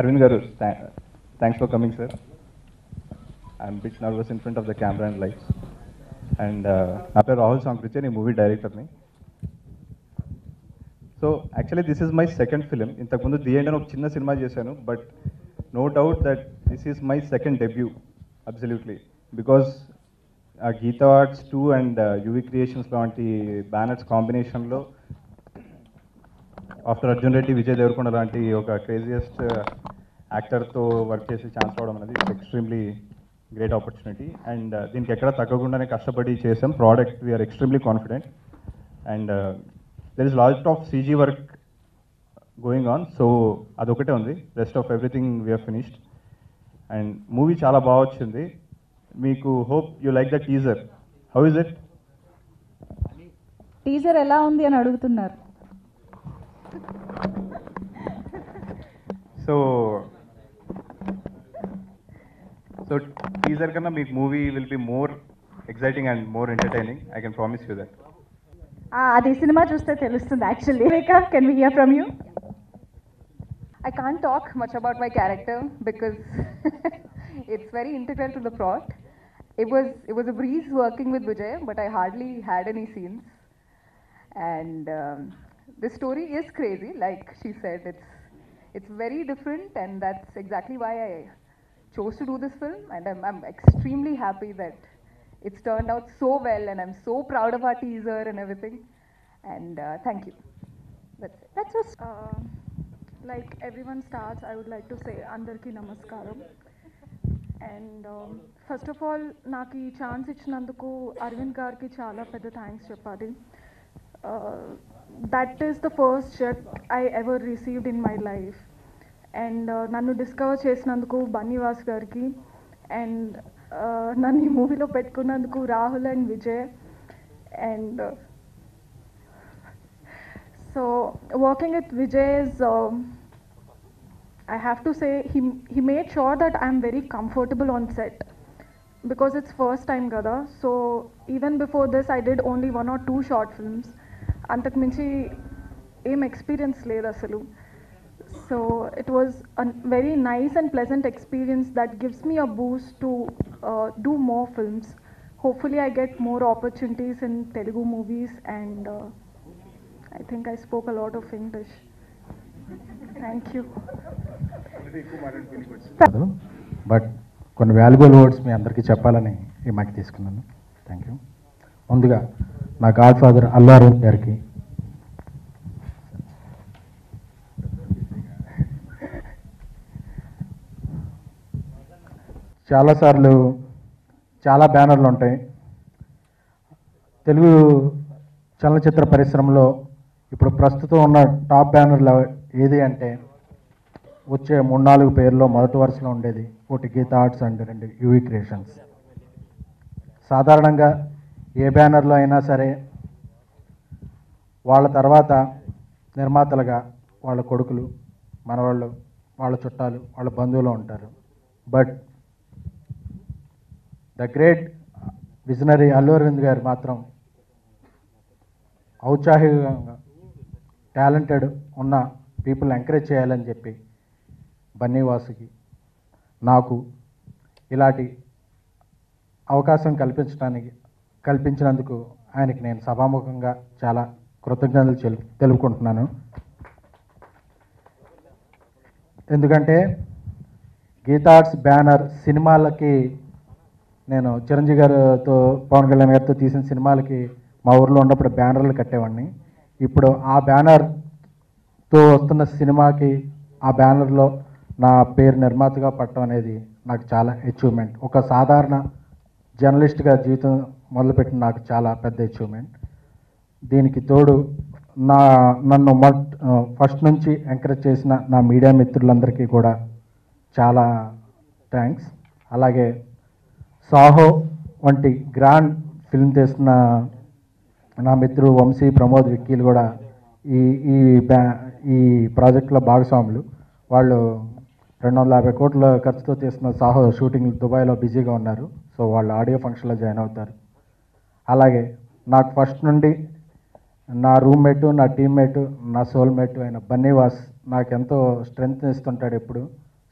Arvind Garu, th- thanks for coming, sir. I'm a bit nervous in front of the camera and lights. And uh, నా పేరు రాహుల్ సాంక్రిచే నేను movie డైరెక్టర్ని so actually this is my second film ఇంతకుముందు the end అని ఒక చిన్న సినిమా చేశాను but no doubt that this is my second debut absolutely because Geetha Arts two and UV Creations లాంటి బ్యానర్స్ కాంబినేషన్లో ఆఫ్టర్ అర్జున్ రెడ్డి విజయ్ దేవరకొండ లాంటి ఒక క్రేజియస్ట్ యాక్టర్తో వర్క్ చేసి ఛాన్స్ రావడం అనేది ఎక్స్ట్రీమ్లీ గ్రేట్ ఆపర్చునిటీ అండ్ దీనికి ఎక్కడ తగ్గకుండానే కష్టపడి చేసాం product we're extremely confident and there is lot of CG work going on so అదొకటే ఉంది rest of everything we're finished and movie చాలా బాగా వచ్చింది మీకు hope you like the teaser how is it teaser ఎలా ఉంది అని అడుగుతున్నారు సో సో టీజర్ కన్నా మీకు movie will be more exciting and more entertaining I can promise you that ఆ, అది సినిమా చూస్తే తెలుస్తుంది actually Rekha can we hear from you I can't talk much about my character because it's very integral to the plot. It was it was a breeze working with Vijay, but I hardly had any scenes. And um, this story is crazy, like she said. It's it's very different, and that's exactly why I chose to do this film. And I'm I'm extremely happy that it's turned out so well, and I'm so proud of our teaser and everything. And uh, thank you. That's it. That's just Uh, like everyone starts, I would like to say అందరికీ నమస్కారం and first of all నాకు ఈ chance ఇచ్చినందుకు అరవింద్ గారికి చాలా పెద్ద thanks చెప్పాలి that is the first check I ever received in my life and నన్ను డిస్కవర్ చేసినందుకు బన్నీవాస్ గారికి అండ్ నన్ను ఈ మూవీలో పెట్టుకున్నందుకు Rahul and Vijay and So working with Vijay is, um, I have to say, he he made sure that I'm very comfortable on set because it's first time gada. So even before this, I did only one or two short films. అంతకు మించి ఏం experience లేదు అసలు so it was a very nice and pleasant experience that gives me a boost to do more films hopefully I get more opportunities in Telugu movies and I think I spoke a lot of English. Thank you. కాదు but కొన్ని valuable words మీ అందరికీ చెప్పాలని ఈ mic తీసుకున్నాను thank you ముందుగా నా God father Allu Arvind గారికి చాలాసార్లు చాలా బ్యానర్లు ఉంటాయి తెలుగు చలనచిత్ర పరిశ్రమలో ఇప్పుడు ప్రస్తుతం ఉన్న టాప్ బ్యానర్లు ఏది అంటే వచ్చే మూడు నాలుగు పేర్లో మొదటి వరుసలో ఉండేది ఒకటి గీతా ఆర్ట్స్ అండ్ రెండు యూవీ క్రియేషన్స్ సాధారణంగా ఏ బ్యానర్లో అయినా సరే వాళ్ళ తర్వాత నిర్మాతలుగా వాళ్ళ కొడుకులు మనవాళ్ళు వాళ్ళ చుట్టాలు వాళ్ళ బంధువులు ఉంటారు but the great visionary Allu Aravind గారు మాత్రం ఔత్సాహికంగా టాలెంటెడ్ ఉన్న పీపుల్ ఎంకరేజ్ చేయాలని చెప్పి బన్నీవాసుకి నాకు ఇలాంటి అవకాశం కల్పించడానికి కల్పించినందుకు ఆయనకి నేను సభాముఖంగా చాలా కృతజ్ఞతలు చెల్ తెలుపుకుంటున్నాను ఎందుకంటే గీతా ఆర్ట్స్ బ్యానర్ సినిమాలకి నేను చిరంజీవి గారితో పవన్ కళ్యాణ్ గారితో తీసిన సినిమాలకి మా ఊర్లో ఉన్నప్పుడు బ్యానర్లు కట్టేవాడిని ఇప్పుడు ఆ బ్యానర్తో వస్తున్న సినిమాకి ఆ బ్యానర్లో నా పేరు నిర్మాతగా పట్టడం అనేది నాకు చాలా అచీవ్మెంట్ ఒక సాధారణ జర్నలిస్ట్గా జీవితం మొదలుపెట్టిన నాకు చాలా పెద్ద అచీవ్మెంట్ దీనికి తోడు నా నన్ను మొట్ ఫస్ట్ నుంచి ఎంకరేజ్ చేసిన నా మీడియా మిత్రులందరికీ కూడా చాలా థ్యాంక్స్ అలాగే సాహో వంటి గ్రాండ్ ఫిల్మ్ తీస్తున్న నా మిత్రుడు వంశీ ప్రమోద్ విక్కీలు కూడా ఈ ఈ బ్యా ఈ ప్రాజెక్ట్లో భాగస్వాములు వాళ్ళు రెండు వందల యాభై కోట్ల ఖర్చుతో తీస్తున్న సాహో షూటింగ్ దుబాయ్లో బిజీగా ఉన్నారు సో వాళ్ళు ఆడియో ఫంక్షన్లో జాయిన్ అవుతారు అలాగే నాకు ఫస్ట్ నుండి నా రూమ్మేటు నా టీమ్మేటు నా సోల్మేట్ అయిన బన్నీవాస్ నాకు ఎంతో స్ట్రెంగ్త్ ఇస్తుంటాడు ఎప్పుడు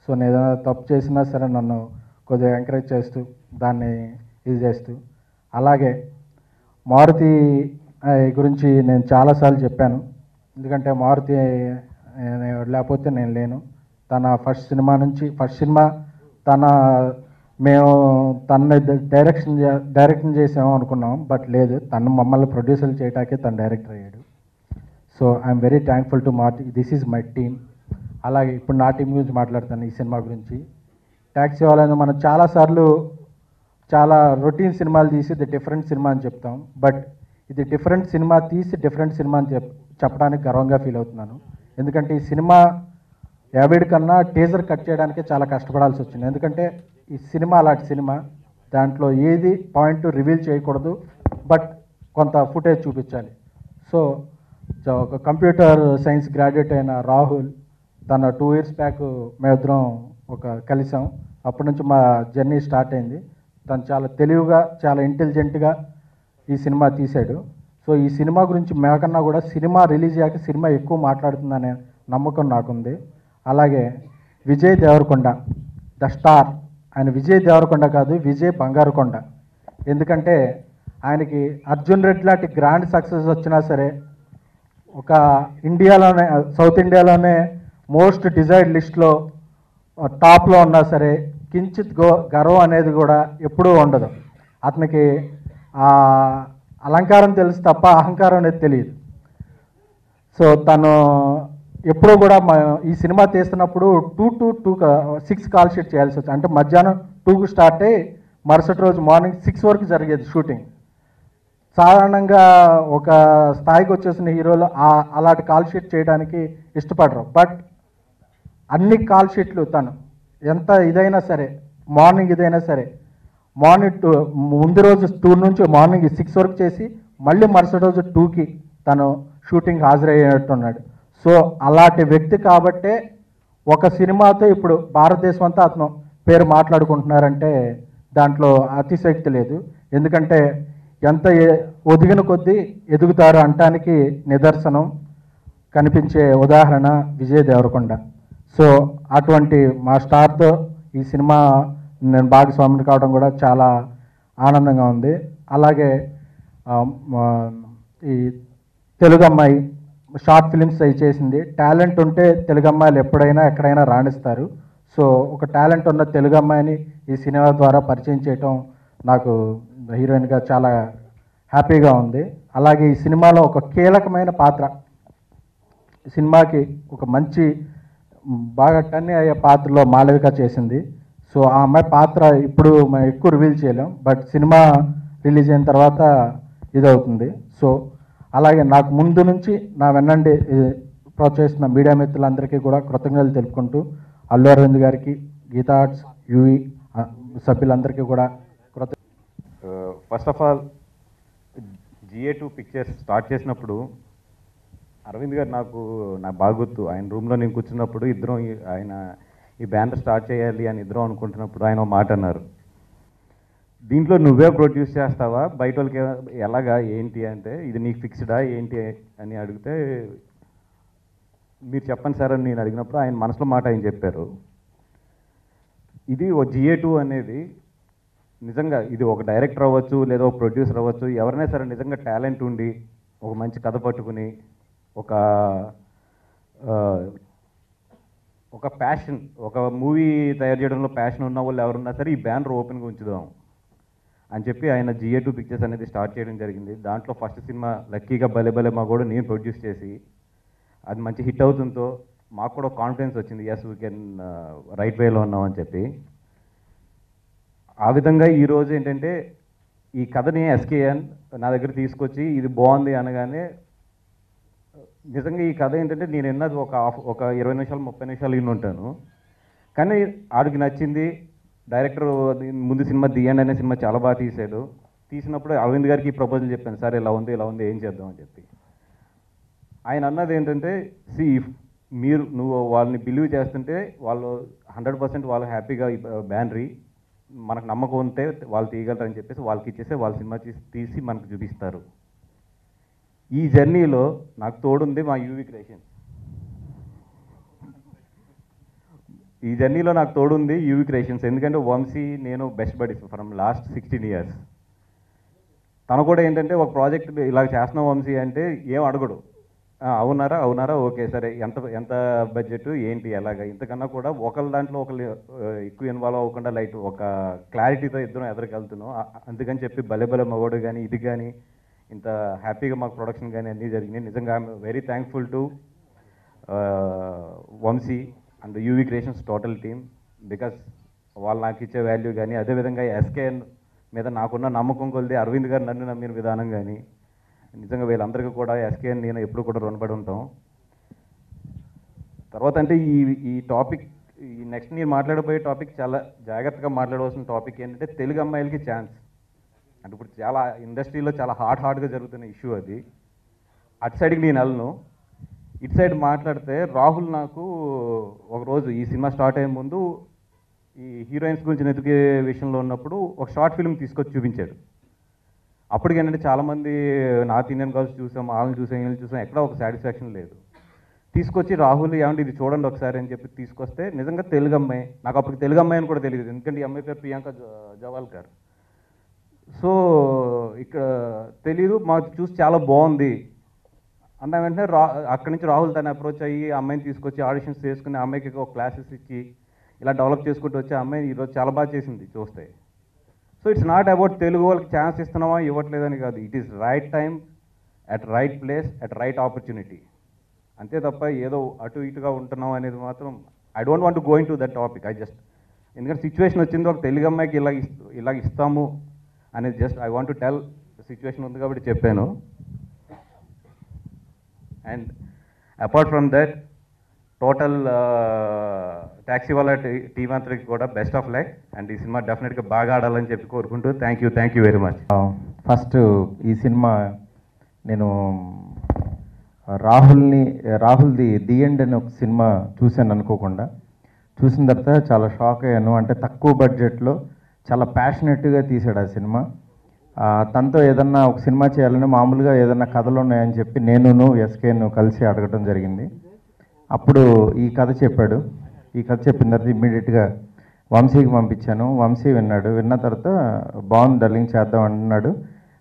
సో నేను ఏదైనా తప్పు చేసినా సరే నన్ను కొద్దిగా ఎంకరేజ్ చేస్తూ దాన్ని ఇది చేస్తూ అలాగే మారుతి ఆ, గురించి నేను చాలాసార్లు చెప్పాను ఎందుకంటే మారుతి ఆ, లేకపోతే నేను లేను తన ఫస్ట్ సినిమా నుంచి ఫస్ట్ సినిమా తన మేము తన డైరెక్షన్ డైరెక్షన్ చేసాము అనుకున్నాం బట్ లేదు తను మమ్మల్ని ప్రొడ్యూసర్ చేయటానికి తను డైరెక్టర్ అయ్యాడు so I'm very thankful to మార్టి దిస్ ఈజ్ మై టీమ్ అలాగే ఇప్పుడు నా టీం గురించి మాట్లాడతాను ఈ సినిమా గురించి ట్యాక్సీ వాళ్ళని మనం చాలాసార్లు చాలా రొటీన్ సినిమాలు తీసి ఇది డిఫరెంట్ సినిమా అని చెప్తాం బట్ ఇది డిఫరెంట్ సినిమా తీసి డిఫరెంట్ సినిమా అని చెప్ చెప్పడానికి గర్వంగా ఫీల్ అవుతున్నాను ఎందుకంటే ఈ సినిమా యాభై కన్నా టీజర్ కట్ చేయడానికే చాలా కష్టపడాల్సి వచ్చింది ఎందుకంటే ఈ సినిమా అలాంటి సినిమా దాంట్లో ఏది పాయింట్ రివీల్ చేయకూడదు బట్ కొంత ఫుటేజ్ చూపించాలి సో సో ఒక కంప్యూటర్ సైన్స్ గ్రాడ్యుయేట్ అయిన రాహుల్ తన టూ ఇయర్స్ బ్యాక్ మేమిద్దరం ఒక కలిసాం అప్పటి నుంచి మా జర్నీ స్టార్ట్ అయింది తను చాలా తెలివిగా చాలా ఇంటెలిజెంట్గా ఈ సినిమా తీశాడు సో ఈ సినిమా గురించి మేకన్నా కూడా సినిమా రిలీజ్ అయ్యాక సినిమా ఎక్కువ మాట్లాడుతుందనే నమ్మకం నాకుంది అలాగే విజయ్ దేవరకొండ ద స్టార్ ఆయన విజయ్ దేవరకొండ కాదు విజయ్ బంగారుకొండ ఎందుకంటే ఆయనకి అర్జున్ రెడ్డి లాంటి గ్రాండ్ సక్సెస్ వచ్చినా సరే ఒక ఇండియాలోనే సౌత్ ఇండియాలోనే మోస్ట్ డిజైర్డ్ లిస్ట్లో టాప్లో ఉన్నా సరే కించిత్ గో గర్వం అనేది కూడా ఎప్పుడూ ఉండదు అతనికి ఆ అలంకారం తెలుసు తప్ప అహంకారం అనేది తెలియదు సో తను ఎప్పుడూ కూడా మా ఈ సినిమా తీస్తున్నప్పుడు two to two six call sheet చేయాల్సి వచ్చింది అంటే మధ్యాహ్నం టూకు స్టార్ట్ అయ్యి మరుసటి రోజు మార్నింగ్ సిక్స్ వరకు జరిగేది షూటింగ్ సాధారణంగా ఒక స్థాయికి వచ్చేసిన హీరోలు ఆ- అలాంటి కాల్ షీట్ చేయడానికి ఇష్టపడరు బట్ అన్ని కాల్ షీట్లు తను ఎంత ఇదైనా సరే మార్నింగ్ ఇదైనా సరే మార్నింగ్ టూ ముందు రోజు టూ నుంచి మార్నింగ్ సిక్స్ వరకు చేసి మళ్ళీ మరుసటి రోజు టూకి తను షూటింగ్ హాజరయ్యేట్టున్నాడు సో అలాంటి వ్యక్తి కాబట్టే ఒక సినిమాతో ఇప్పుడు భారతదేశం అంతా అతను పేరు మాట్లాడుకుంటున్నారంటే దాంట్లో అతిశక్తి లేదు ఎందుకంటే ఎంత ఎ- ఒదిగిన కొద్దీ ఎదుగుతారు అంటానికి నిదర్శనం కనిపించే ఉదాహరణ విజయ్ దేవరకొండ సో అటువంటి మా స్టార్తో ఈ సినిమా నేను భాగస్వామిని కావడం కూడా చాలా ఆనందంగా ఉంది అలాగే ఆ, మా, ఈ తెలుగు అమ్మాయి షార్ట్ ఫిలిమ్స్ అవి చేసింది టాలెంట్ ఉంటే తెలుగు అమ్మాయిలు ఎప్పుడైనా ఎక్కడైనా రాణిస్తారు సో ఒక టాలెంట్ ఉన్న తెలుగు అమ్మాయిని ఈ సినిమా ద్వారా పరిచయం చేయటం నాకు హీరోయిన్గా చాలా హ్యాపీగా ఉంది అలాగే ఈ సినిమాలో ఒక కీలకమైన పాత్ర సినిమాకి ఒక మంచి మ్, బాగా టర్న్ అయ్యే పాత్రలో మాళవిక చేసింది సో ఆ అమ్మాయి పాత్ర ఇప్పుడు మనం ఎక్కువ రివీల్ చేయలేం బట్ సినిమా రిలీజ్ అయిన తర్వాత ఇదవుతుంది సో అలాగే నాకు ముందు నుంచి నా వెన్నండి ఈ, ప్రోత్సహిస్తున్న మీడియా మిత్రులందరికీ కూడా కృతజ్ఞతలు తెలుపుకుంటూ అల్లు అరవింద్ గారికి గీతా ఆర్ట్స్ యూఈ ఆ, సభ్యులందరికీ కూడా కృత first of all GA two pictures start చేసినప్పుడు అరవింద్ గారు నాకు నా బాగా గుర్తు ఆయన రూమ్లో నేను కూర్చున్నప్పుడు ఇద్దరం ఈ- ఆయన ఈ బ్యానర్ స్టార్ట్ చేయాలి అని ఇద్దరం అనుకుంటున్నప్పుడు ఆయన ఒక మాట అన్నారు దీంట్లో నువ్వే ప్రొడ్యూస్ చేస్తావా బయట వాళ్ళకి ఎలాగా ఏంటి అంటే ఇది నీకు ఫిక్స్డా ఏంటి అని అడిగితే మీరు చెప్పండి సార్ అని నేను అడిగినప్పుడు ఆయన మనసులో మాట ఆయన చెప్పారు ఇది ఓ జిఏ టూ అనేది నిజంగా ఇది ఒక డైరెక్టర్ అవ్వచ్చు లేదా ఒక ప్రొడ్యూసర్ అవ్వచ్చు ఎవరైనా సరే నిజంగా టాలెంట్ ఉండి ఒక మంచి కథ పట్టుకుని ఒక ఆ, ఒక ప్యాషన్ ఒక మూవీ తయారు చేయడంలో ప్యాషన్ ఉన్న వాళ్ళు ఎవరున్నా సరే ఈ బ్యానర్ ఓపెన్గా ఉంచుదాం అని చెప్పి ఆయన జిఏ టూ పిక్చర్స్ అనేది స్టార్ట్ చేయడం జరిగింది దాంట్లో ఫస్ట్ సినిమా లక్కీగా భలే భలే మా కూడా నేను ప్రొడ్యూస్ చేసి అది మంచి హిట్ అవుతుందో మాకు కూడా కాన్ఫిడెన్స్ వచ్చింది ఎస్ వీ కెన్ రైట్ వేలో ఉన్నామని చెప్పి ఆ విధంగా ఈరోజు ఏంటంటే ఈ కథని ఎస్కేఎన్ నా దగ్గర తీసుకొచ్చి ఇది బాగుంది అనగానే నిజంగా ఈ కథ ఏంటంటే నేను విన్నది ఒక హాఫ్ ఒక ఇరవై నిమిషాలు ముప్పై నిమిషాలు విని ఉంటాను కానీ ఆడికి నచ్చింది డైరెక్టర్ ముందు సినిమా దియండి అనే సినిమా చాలా బాగా తీశాడు తీసినప్పుడు అరవింద్ గారికి ప్రపోజల్ చెప్పాను సార్ ఇలా ఉంది ఇలా ఉంది ఏం చేద్దాం అని చెప్పి ఆయన అన్నది ఏంటంటే సి మీరు నువ్వు వాళ్ళని బిలీవ్ చేస్తుంటే వాళ్ళు హండ్రెడ్ పర్సెంట్ వాళ్ళు హ్యాపీగా బ్యానరీ మనకు నమ్మకం ఉంటే వాళ్ళు తీయగలరని చెప్పేసి వాళ్ళకి ఇచ్చేస్తే వాళ్ళ సినిమా తీసి తీసి మనకు చూపిస్తారు ఈ జర్నీలో నాకు తోడుంది మా యూవి క్రియేషన్ ఈ జర్నీలో నాకు తోడుంది యూవి క్రియేషన్స్ ఎందుకంటే వంశీ నేను best buddies from last sixteen years తను కూడా ఏంటంటే ఒక ప్రాజెక్ట్ ఇలా చేస్తున్నాం వంశీ అంటే ఏం అడగడు "ఆ, అవునారా అవునారా ఓకే సరే ఎంత ఎంత బడ్జెట్ ఏంటి ఎలాగ ఇంతకన్నా కూడా ఒకళ్ళ దాంట్లో ఒకళ్ళు ఆ, ఎక్కువ ఇన్వాల్వ్ అవ్వకుండా లైట్ ఒక క్లారిటీతో ఇద్దరం ఎదురుకెళ్తున్నాం ఆ- అందుకని చెప్పి భలే భలే మగోడు కానీ ఇది కానీ ఇంత హ్యాపీగా మాకు ప్రొడక్షన్ కానీ అన్నీ జరిగినాయి నిజంగా I'm very thankful to Vamsi and UV Creations total team because వాళ్ళు నాకు ఇచ్చే వాల్యూ కానీ అదేవిధంగా ఎస్కేఎన్ మీద నాకున్న నమ్మకం కొలిది అరవింద్ గారు నన్ను నమ్మిన విధానం కానీ నిజంగా వీళ్ళందరికీ కూడా ఎస్కేఎన్ నేను ఎప్పుడు కూడా రుణపడి ఉంటాం తర్వాత అంటే ఈ ఈ టాపిక్ ఈ నెక్స్ట్ నేను మాట్లాడబోయే టాపిక్ చాలా జాగ్రత్తగా మాట్లాడవలసిన టాపిక్ ఏంటంటే తెలుగు అమ్మాయిలకి ఛాన్స్ అంటే ఇప్పుడు చాలా ఇండస్ట్రీలో చాలా హాట్ హాట్గా జరుగుతున్న ఇష్యూ అది అటు సైడ్కి నేను వెళ్ళను ఇటు సైడ్ మాట్లాడితే రాహుల్ నాకు ఒకరోజు ఈ సినిమా స్టార్ట్ అయ్యే ముందు ఈ హీరోయిన్స్ గురించి వెతికే విషయంలో ఉన్నప్పుడు ఒక షార్ట్ ఫిల్మ్ తీసుకొచ్చి చూపించాడు అప్పటికి ఏంటంటే చాలామంది నార్త్ ఇండియన్ గర్ల్స్ చూసాం వాళ్ళని చూసాం వీళ్ళని చూసాం ఎక్కడ ఒక సాటిస్ఫాక్షన్ లేదు తీసుకొచ్చి రాహుల్ ఏమంటే ఇది చూడండి ఒకసారి అని చెప్పి తీసుకొస్తే నిజంగా తెలుగు అమ్మాయి నాకు అప్పుడు తెలుగు అమ్మాయి అని కూడా తెలియదు ఎందుకంటే ఈ అమ్మాయి పేరు ప్రియాంక జ- జవాల్కర్ సో ఇక్కడ తెలీదు మాకు చూసి చాలా బాగుంది అన్న వెంటనే రా అక్కడి నుంచి రాహుల్ తను అప్రోచ్ అయ్యి ఆ అమ్మాయిని తీసుకొచ్చి ఆడిషన్స్ చేసుకుని ఆ అమ్మాయికి ఒక క్లాసెస్ ఇచ్చి ఇలా డెవలప్ చేసుకుంటూ వచ్చి ఆ అమ్మాయి ఈరోజు చాలా బాగా చేసింది చూస్తే so it's not about Telugu వాళ్ళకి ఛాన్స్ ఇస్తున్నామా ఇవ్వట్లేదని కాదు it is right time at right place at right opportunity అంతే తప్ప ఏదో అటు ఇటుగా ఉంటున్నాం అనేది మాత్రం I don't want going to that topic I just ఎందుకంటే సిచ్యువేషన్ వచ్చింది ఒక తెలుగు అమ్మాయికి ఇలా ఇస్- ఇలా ఇస్తాము అనేది just I want to tell situation ఉంది కాబట్టి చెప్పాను and apart from that total taxi వాళ్ళ టీమ్ అంతరికి కూడా బెస్ట్ ఆఫ్ లైక్ అండ్ ఈ సినిమా డెఫినెట్గా బాగా ఆడాలని చెప్పి కోరుకుంటూ thank you thank you very much first ఈ సినిమా నేను రాహుల్ని రాహుల్ది ది ఎండ్ అని ఒక సినిమా చూశాను అనుకోకుండా చూసిన తర్వాత చాలా షాక్ అయ్యాను అంటే తక్కువ బడ్జెట్లో చాలా ప్యాషనెట్గా తీసాడు ఆ సినిమా ఆ, తనతో ఏదన్నా ఒక సినిమా చేయాలని మామూలుగా ఏదన్నా కథలు ఉన్నాయని చెప్పి నేనును ఎస్కేను కలిసి అడగటం జరిగింది అప్పుడు ఈ కథ చెప్పాడు ఈ కథ చెప్పిన తర్వాత ఇమ్మీడియట్గా వంశీకి పంపించాను వంశీ విన్నాడు విన్న తర్వాత బాగుంది డల్లింగ్ చేద్దాం అన్నాడు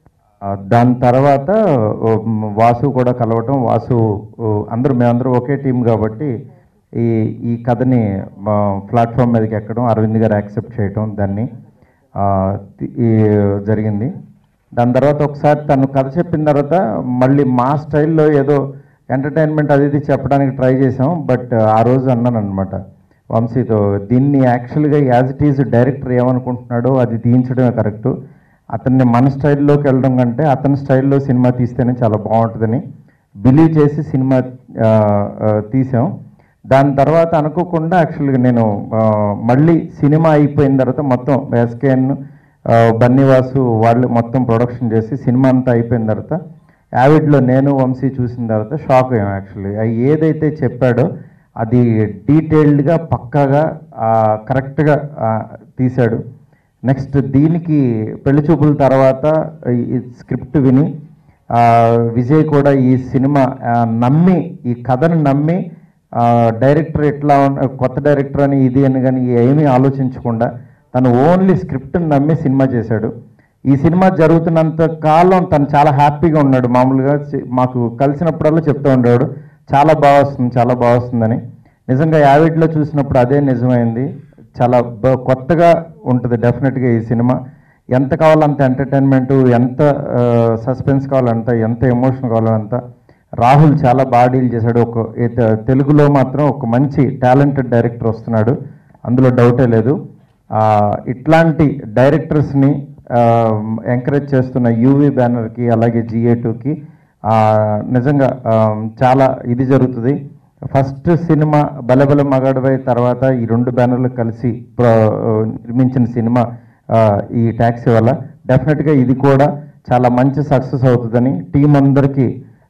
ఆ, దాని తర్వాత ఓ, మ్, వాసు కూడా కలవటం వాసు ఓ, అందరూ మేమందరూ ఒకే టీం కాబట్టి ఈ ఈ కథని ప్లాట్ఫామ్ మీదకి ఎక్కడం అరవింద్ గారు యాక్సెప్ట్ చేయటం దాన్ని ఆ, తి- ఈ జరిగింది దాని తర్వాత ఒకసారి తను కథ చెప్పిన తర్వాత మళ్ళీ మా స్టైల్లో ఏదో ఎంటర్టైన్మెంట్ అది ఇది చెప్పడానికి ట్రై చేసాం బట్ ఆ రోజు అన్నాను అనమాట వంశీతో దీన్ని యాక్చువల్గా యాజ్ ఇట్ ఈజ్ డైరెక్టర్ ఏమనుకుంటున్నాడో అది తీయించడమే కరెక్టు అతన్ని మన స్టైల్లోకి వెళ్ళడం కంటే అతని స్టైల్లో సినిమా తీస్తేనే చాలా బాగుంటుందని బిలీవ్ చేసి సినిమా ఆ, ఆ, తీసాం దాని తర్వాత అనుకోకుండా యాక్చువల్గా నేను ఆ, మళ్ళీ సినిమా అయిపోయిన తర్వాత మొత్తం ఎస్కేఎన్ బన్నీవాసు వాళ్ళు మొత్తం ప్రొడక్షన్ చేసి సినిమా అంతా అయిపోయిన తర్వాత యావిడ్లో నేను వంశీ చూసిన తర్వాత షాక్ అయ్యాం యాక్చువల్లీ అవి ఏదైతే చెప్పాడో అది డీటెయిల్డ్గా పక్కాగా కరెక్ట్గా తీశాడు నెక్స్ట్ దీనికి పెళ్లి చూపుల తర్వాత ఈ స్క్రిప్ట్ విని ఆ, విజయ్ కూడా ఈ సినిమా ఆ, నమ్మి ఈ కథను నమ్మి ఆ, డైరెక్టర్ ఎట్లా ఉన్న కొత్త డైరెక్టర్ అని ఇది అని కానీ ఏమీ ఆలోచించకుండా తను ఓన్లీ స్క్రిప్ట్ని నమ్మి సినిమా చేశాడు ఈ సినిమా జరుగుతున్నంత కాలం తను చాలా హ్యాపీగా ఉన్నాడు మామూలుగా చి- మాకు కలిసినప్పుడల్లా చెప్తూ ఉండేవాడు చాలా బాగా వస్తుంది చాలా బాగా వస్తుందని నిజంగా యావిడ్లో చూసినప్పుడు అదే నిజమైంది చాలా బ- కొత్తగా ఉంటుంది డెఫినెట్గా ఈ సినిమా ఎంత కావాలో అంత ఎంటర్టైన్మెంట్ ఎంత సస్పెన్స్ కావాలంత ఎంత ఎమోషన్ కావాలో అంత రాహుల్ చాలా బాగా డీల్ చేశాడు ఒక ఇత- తెలుగులో మాత్రం ఒక మంచి టాలెంటెడ్ డైరెక్టర్ వస్తున్నాడు అందులో డౌటే లేదు ఆ, ఇట్లాంటి డైరెక్టర్స్ని ఎంకరేజ్ చేస్తున్న యూవీ బ్యానర్కి అలాగే జిఏ టూకి నిజంగా ఆ, చాలా ఇది జరుగుతుంది ఫస్ట్ సినిమా బలబల మగాడవై తర్వాత ఈ రెండు బ్యానర్లు కలిసి ప్ర- నిర్మించిన సినిమా ఆ, ఈ ట్యాక్సీ వల్ల డెఫినెట్గా ఇది కూడా చాలా మంచి సక్సెస్ అవుతుందని టీం అందరికీ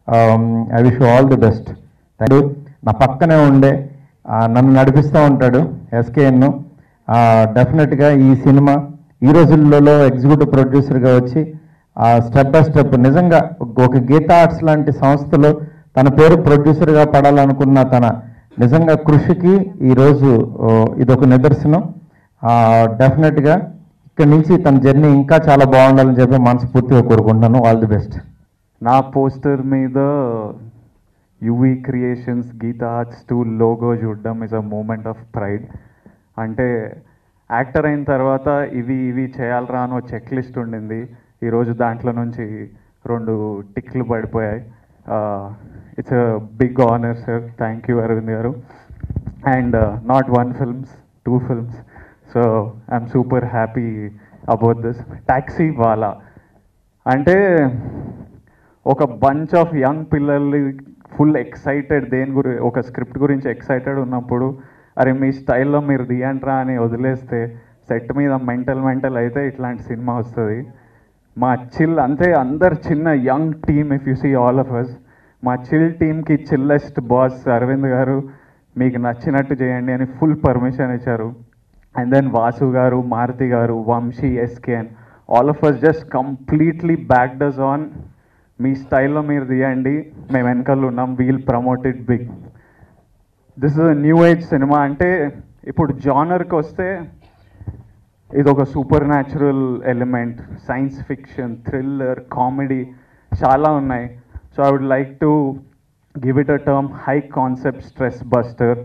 I wish all the best thank నా పక్కనే ఉండే ఆ, నన్ను నడిపిస్తూ ఉంటాడు ఎస్కేఎన్ డెఫినెట్గా ఈ సినిమా ఈ రోజులలో ఎగ్జిక్యూటివ్ ప్రొడ్యూసర్గా వచ్చి స్టెప్ బై స్టెప్ నిజంగా ఒక గీతా ఆర్ట్స్ లాంటి సంస్థలో తన పేరు ప్రొడ్యూసర్గా పడాలనుకున్న తన నిజంగా కృషికి ఈరోజు ఓ, ఇదొక నిదర్శనం డెఫినెట్గా ఇక్కడి నుంచి తన జర్నీ ఇంకా చాలా బాగుండాలని చెప్పి మనస్ఫూర్తిగా కోరుకుంటున్నాను ఆల్ ది బెస్ట్ నా పోస్టర్ మీద యువి క్రియేషన్స్ గీతా ఆర్ట్స్ టూ లోగో చూడడం is a moment of pride అంటే యాక్టర్ అయిన తర్వాత ఇవి ఇవి చేయాలరా అని చెక్ లిస్ట్ ఉండింది ఈరోజు దాంట్లో నుంచి రెండు టిక్లు పడిపోయాయి it's a big honour sir thank you Aravind గారు and not one films two films so I'm super happy about this Taxiwaala అంటే ఒక బంచ్ ఆఫ్ యంగ్ పిల్లల్ని ఫుల్ ఎక్సైటెడ్ దేని గురి ఒక స్క్రిప్ట్ గురించి ఎక్సైటెడ్ ఉన్నప్పుడు అరే మీ స్టైల్లో మీరు దియంట్రా అని వదిలేస్తే సెట్ మీద మెంటల్ మెంటల్ అయితే ఇట్లాంటి సినిమా వస్తుంది మా చిల్ అంతే అందరు చిన్న young team if you see all of us మా చిల్ టీమ్కి చిల్లెస్ట్ బాస్ అరవింద్ గారు మీకు నచ్చినట్టు చేయండి అని ఫుల్ పర్మిషన్ ఇచ్చారు అండ్ దెన్ వాసు గారు మారుతి గారు Vamsi SKN all of us just completely backed us on మీ స్టైల్లో మీరు తీయండి మేము వెనకాల ఉన్నాం we'll promoted big this is new age సినిమా అంటే ఇప్పుడు జానర్కి వస్తే ఇది ఒక supernatural element science fiction thriller comedy చాలా ఉన్నాయి so I would like to give it a term high concept stress buster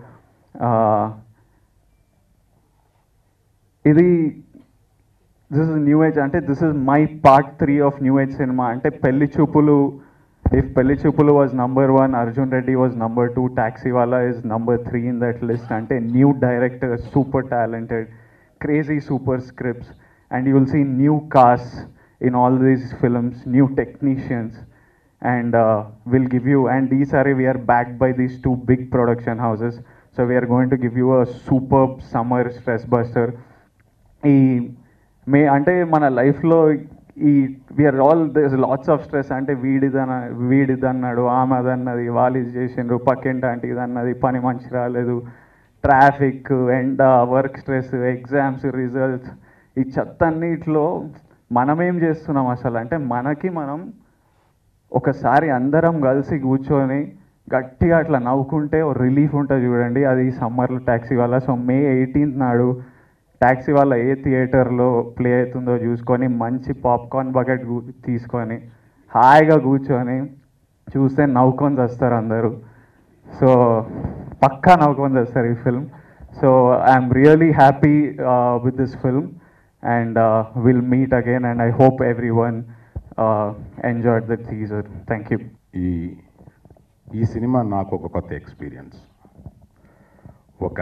ఇది దిస్ ఇస్ న్యూ ఏజ్ అంటే this is my part three of new age సినిమా అంటే Pelli Choopulu if Pelli Choopulu was number one Arjun Reddy was number two Taxiwaala is number three in that list అంటే new director super talented crazy super scripts and you will see new cast in all these films new technicians and uh, we'll give you and these are we are backed by these two big production houses so we are going to give you a superb summer stress buster ఈ మే అంటే మన లైఫ్లో ఈ we're all this lots of stress అంటే వీడిదన వీడిది అన్నాడు ఆమె అదన్నది వాళ్ళు ఇది చేసిండ్రు పక్కింటి అంటే ఇది అన్నది పని మంచి రాలేదు ట్రాఫిక్ ఎండ వర్క్ స్ట్రెస్ ఎగ్జామ్స్ రిజల్ట్స్ ఈ చెత్త అన్నిట్లో మనమేం చేస్తున్నాం అసలు అంటే మనకి మనం ఒకసారి అందరం కలిసి కూర్చొని గట్టిగా అట్లా నవ్వుకుంటే ఓ రిలీఫ్ ఉంటుంది చూడండి అది సమ్మర్లో ట్యాక్సీ వల్ల సో మే ఎయిటీన్త్ నాడు ట్యాక్సీ వల్ల ఏ థియేటర్లో ప్లే అవుతుందో చూసుకొని మంచి పాప్కార్న్ బకెట్ తీసుకొని హాయిగా కూర్చొని చూస్తే నవ్వుకొని వస్తారు అందరూ సో పక్కా నవ్వుకొని వస్తారు ఈ film so I'm really happy with this film and will meet again and I hope everyone enjoyed the teaser thank you ఈ ఈ సినిమా నాకు ఒక కొత్త ఎక్స్పీరియన్స్ ఒక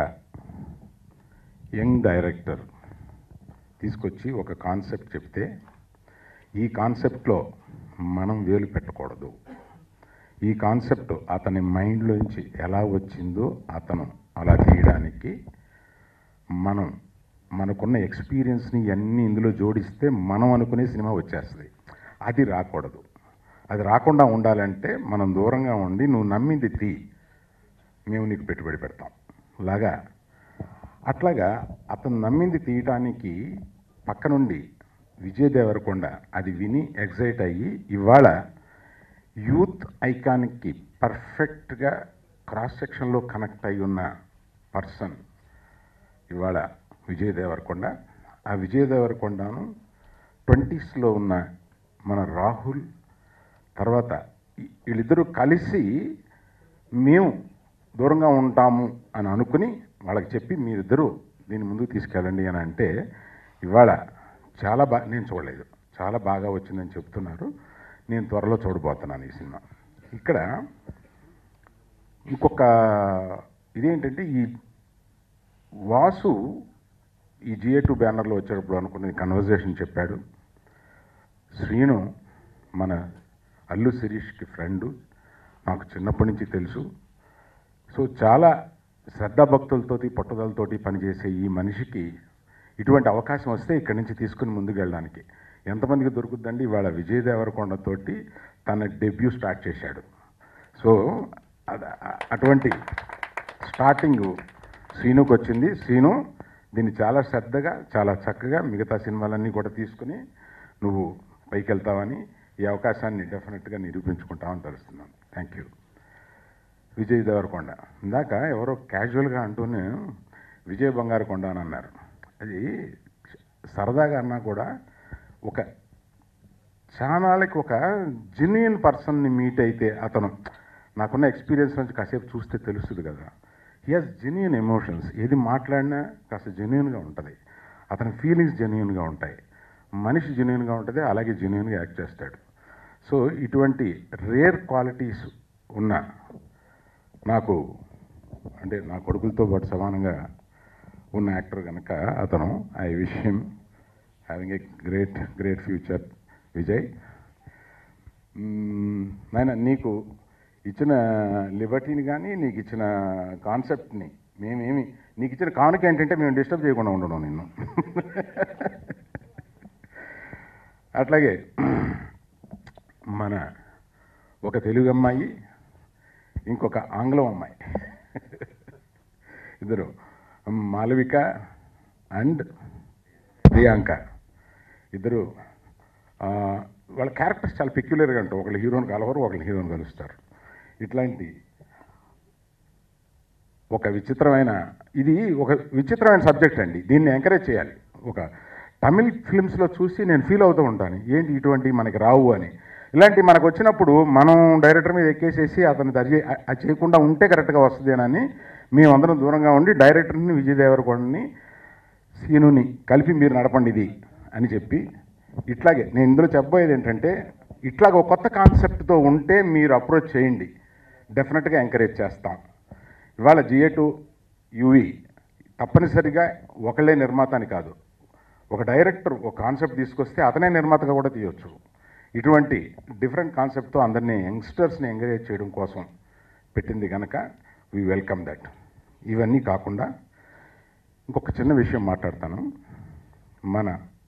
యంగ్ డైరెక్టర్ తీసుకొచ్చి ఒక కాన్సెప్ట్ చెప్తే ఈ కాన్సెప్ట్లో మనం వేలు పెట్టకూడదు ఈ కాన్సెప్ట్ అతని మైండ్లోంచి ఎలా వచ్చిందో అతను అలా తీయడానికి మనం మనకున్న ఎక్స్పీరియన్స్ని అన్నీ ఇందులో జోడిస్తే మనం అనుకునే సినిమా వచ్చేస్తుంది అది రాకూడదు అది రాకుండా ఉండాలంటే మనం దూరంగా ఉండి నువ్వు నమ్మింది తీ మేము నీకు పెట్టుబడి పెడతాం లాగా అట్లాగా అతను నమ్మింది తీయటానికి పక్క నుండి విజయ్ దేవరకొండ అది విని ఎగ్జైట్ అయ్యి ఇవాళ యూత్ ఐకాన్కి పర్ఫెక్ట్గా క్రాస్ సెక్షన్లో కనెక్ట్ అయి ఉన్న పర్సన్ ఇవాళ విజయ్ దేవరకొండ ఆ విజయ్ దేవరకొండను ట్వంటీస్లో ఉన్న మన రాహుల్ తర్వాత ఈ- వీళ్ళిద్దరూ కలిసి మేము దూరంగా ఉంటాము అని అనుకుని వాళ్ళకి చెప్పి మీరిద్దరూ దీని ముందుకు తీసుకెళ్ళండి అని అంటే ఇవాళ చాలా బాగా నేను చూడలేదు చాలా బాగా వచ్చిందని చెప్తున్నారు నేను త్వరలో చూడబోతున్నాను ఈ సినిమా ఇక్కడ ఇంకొక ఇదేంటంటే ఈ వాసు ఈ జిఏ టూ బ్యానర్లో వచ్చేటప్పుడు అనుకున్న కన్వర్జేషన్ చెప్పాడు శ్రీను మన అల్లు శిరీష్కి ఫ్రెండు నాకు చిన్నప్పటి నుంచి తెలుసు సో చాలా శ్రద్ధాభక్తులతోటి పట్టుదలతోటి పనిచేసే ఈ మనిషికి ఇటువంటి అవకాశం వస్తే ఇక్కడి నుంచి తీసుకుని ముందుకు వెళ్ళడానికి ఎంతమందికి దొరుకుద్దండి ఇవాళ విజయ్ దేవరకొండతోటి తన డెబ్యూ స్టార్ట్ చేశాడు సో అద- అటువంటి స్టార్టింగ్ శ్రీనుకు వచ్చింది శ్రీను దీన్ని చాలా శ్రద్ధగా చాలా చక్కగా మిగతా సినిమాలన్నీ కూడా తీసుకుని నువ్వు పైకి వెళ్తావని ఈ అవకాశాన్ని డెఫినెట్గా నిరూపించుకుంటామని తెలుస్తున్నాను థ్యాంక్ యూ విజయ్ దేవరకొండ ఇందాక ఎవరో క్యాజువల్గా అంటూనే విజయ్ బంగారకొండ అని అన్నారు అది సరదాగా అన్నా కూడా ఒక చానాళ్ళకి ఒక జెన్యున్ పర్సన్ని మీట్ అయితే అతను నాకున్న ఎక్స్పీరియన్స్ నుంచి కాసేపు చూస్తే తెలుస్తుంది కదా హీ హాజ్ జెన్యున్ ఎమోషన్స్ ఏది మాట్లాడినా కాస్త జెన్యున్గా ఉంటుంది అతని ఫీలింగ్స్ జెన్యున్గా ఉంటాయి మనిషి జెన్యున్గా ఉంటుంది అలాగే జెన్యున్గా యాక్ట్ చేస్తాడు సో ఇటువంటి రేర్ క్వాలిటీస్ ఉన్న నాకు అంటే నా కొడుకులతో పాటు సమానంగా ఉన్న యాక్టర్ కనుక అతను I wish him having a great great future Vijay మ్మ్, నాయన నీకు ఇచ్చిన లిబర్టీని కానీ నీకు ఇచ్చిన కాన్సెప్ట్ని మేమేమి నీకు ఇచ్చిన కానుక ఏంటంటే మేము డిస్టర్బ్ చేయకుండా ఉండడం నిన్ను అట్లాగే మన ఒక తెలుగు అమ్మాయి ఇంకొక ఆంగ్లం అమ్మాయి ఇద్దరు మాలవిక అండ్ ప్రియాంక ఇద్దరు ఆ, వాళ్ళ క్యారెక్టర్స్ చాలా పెక్యులర్గా ఉంటాయి ఒకళ్ళు హీరోని కలవరు ఒకళ్ళు హీరోని కలుస్తారు ఇట్లాంటి ఒక విచిత్రమైన ఇది ఒక విచిత్రమైన సబ్జెక్ట్ అండి దీన్ని ఎంకరేజ్ చేయాలి ఒక తమిళ్ ఫిల్మ్స్లో చూసి నేను ఫీల్ అవుతూ ఉంటాను ఏంటి ఇటువంటి మనకి రావు అని ఇలాంటి మనకు వచ్చినప్పుడు మనం డైరెక్టర్ మీద ఎక్కేసేసి అతను దరి అది చేయకుండా ఉంటే కరెక్ట్గా వస్తుందేనని మేమందరం దూరంగా ఉండి డైరెక్టర్ని విజయ్ దేవరకొండని సీనుని కలిపి మీరు నడపండి ఇది అని చెప్పి ఇట్లాగే నేను ఇందులో చెప్పబోయేది ఏంటంటే ఇట్లాగ ఒక కొత్త కాన్సెప్ట్తో ఉంటే మీరు అప్రోచ్ చేయండి డెఫినెట్గా ఎంకరేజ్ చేస్తాం ఇవాళ జిఏ టు యూవి తప్పనిసరిగా ఒకళ్ళే నిర్మాత అని కాదు ఒక డైరెక్టర్ ఒక కాన్సెప్ట్ తీసుకొస్తే అతనే నిర్మాతగా కూడా తీయొచ్చు ఇటువంటి డిఫరెంట్ కాన్సెప్ట్తో అందరినీ యంగ్స్టర్స్ని ఎంకరేజ్ చేయడం కోసం పెట్టింది కనుక వీ వెల్కమ్ దట్ ఇవన్నీ కాకుండా ఇంకొక చిన్న విషయం మాట్లాడతాను మన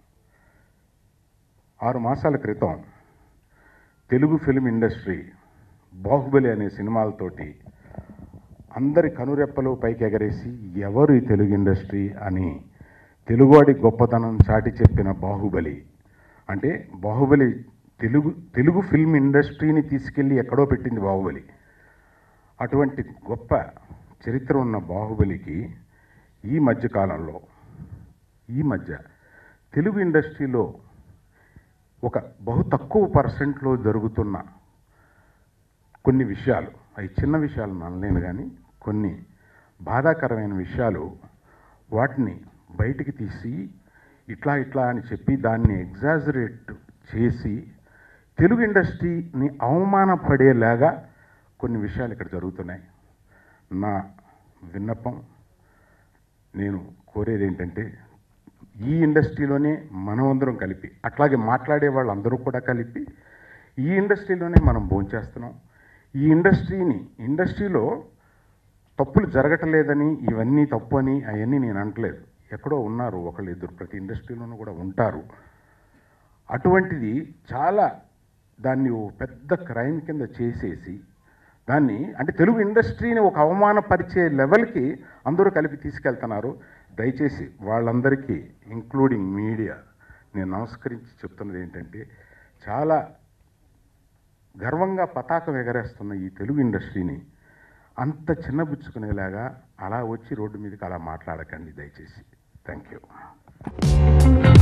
ఆరు మాసాల క్రితం తెలుగు ఫిలిం ఇండస్ట్రీ బాహుబలి అనే సినిమాలతోటి అందరి కనురెప్పలు పైకి ఎగరేసి ఎవరు ఈ తెలుగు ఇండస్ట్రీ అని తెలుగువాడి గొప్పతనం చాటి చెప్పిన బాహుబలి అంటే బాహుబలి తెలుగు తెలుగు ఫిల్మ్ ఇండస్ట్రీని తీసుకెళ్ళి ఎక్కడో పెట్టింది బాహుబలి అటువంటి గొప్ప చరిత్ర ఉన్న బాహుబలికి ఈ మధ్య కాలంలో ఈ మధ్య తెలుగు ఇండస్ట్రీలో ఒక బహు తక్కువ పర్సెంట్లో జరుగుతున్న కొన్ని విషయాలు అవి చిన్న విషయాలు అనలేను కానీ కొన్ని బాధాకరమైన విషయాలు వాటిని బయటికి తీసి ఇట్లా ఇట్లా అని చెప్పి దాన్ని ఎగ్జాజరేట్ చేసి తెలుగు ఇండస్ట్రీని అవమానపడేలాగా కొన్ని విషయాలు ఇక్కడ జరుగుతున్నాయి నా విన్నపం నేను కోరేది ఏంటంటే ఈ ఇండస్ట్రీలోనే మనమందరం కలిపి అట్లాగే మాట్లాడే వాళ్ళందరూ కూడా కలిపి ఈ ఇండస్ట్రీలోనే మనం భోంచేస్తున్నాం ఈ ఇండస్ట్రీని ఇండస్ట్రీలో తప్పులు జరగట్లేదని ఇవన్నీ తప్పు అని అవన్నీ నేను అంటలేదు ఎక్కడో ఉన్నారు ఒకళ్ళు ఇద్దరు ప్రతి ఇండస్ట్రీలోనూ కూడా ఉంటారు అటువంటిది చాలా దాన్ని ఓ పెద్ద క్రైమ్ కింద చేసేసి దాన్ని అంటే తెలుగు ఇండస్ట్రీని ఒక అవమానపరిచే లెవెల్కి అందరూ కలిపి తీసుకెళ్తున్నారు దయచేసి వాళ్ళందరికీ ఇంక్లూడింగ్ మీడియా నేను నమస్కరించి చెప్తున్నది ఏంటంటే చాలా గర్వంగా పతాకం ఎగరేస్తున్న ఈ తెలుగు ఇండస్ట్రీని అంత చిన్నబుచ్చుకునేలాగా అలా వచ్చి రోడ్డు మీదకి అలా మాట్లాడకండి దయచేసి థ్యాంక్ యూ